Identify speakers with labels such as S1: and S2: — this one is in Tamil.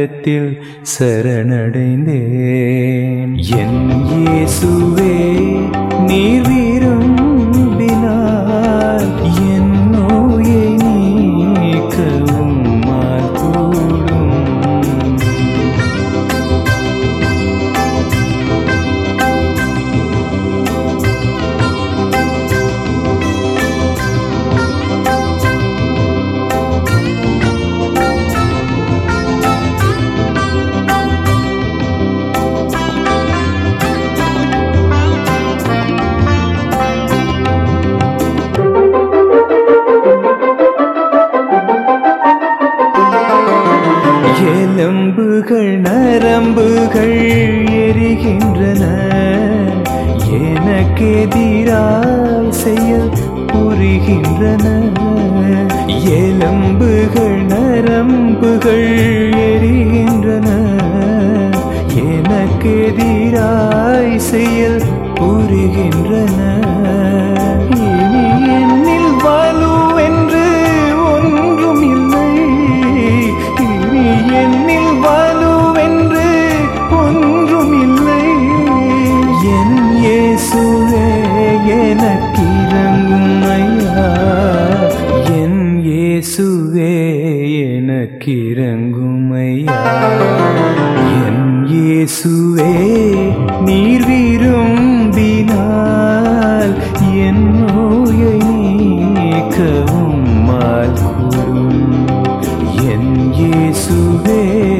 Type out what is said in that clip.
S1: பாதத்தில் சரணடைந்தேன் என் இயேசுவே நீர் விரும்பினார் என் நோயை நீக்கவும் கூடும் எலும்புகள் நரம்புகள் எரிகின்றன எனக்கு எதிராய் செயல் புரிகின்றன எலும்புகள் நரம்புகள் எரிகின்றன எனக்கு எதிராய் செயல் புரிகின்றன இனி என்னில் வலுவென்று ஒன்றும் இல்லை இனி என்னில் வலுவென்று ஒன்றும் இல்லை என் இயேசுவே எனக்கு இறங்கும் ஐயா என் இயேசுவே எனக்கு இறங்கும் ஐயா என் இயேசுவே நீர் விரும்பினால் என் நோயை நீக்கவும் கூடும் என் இயேசுவே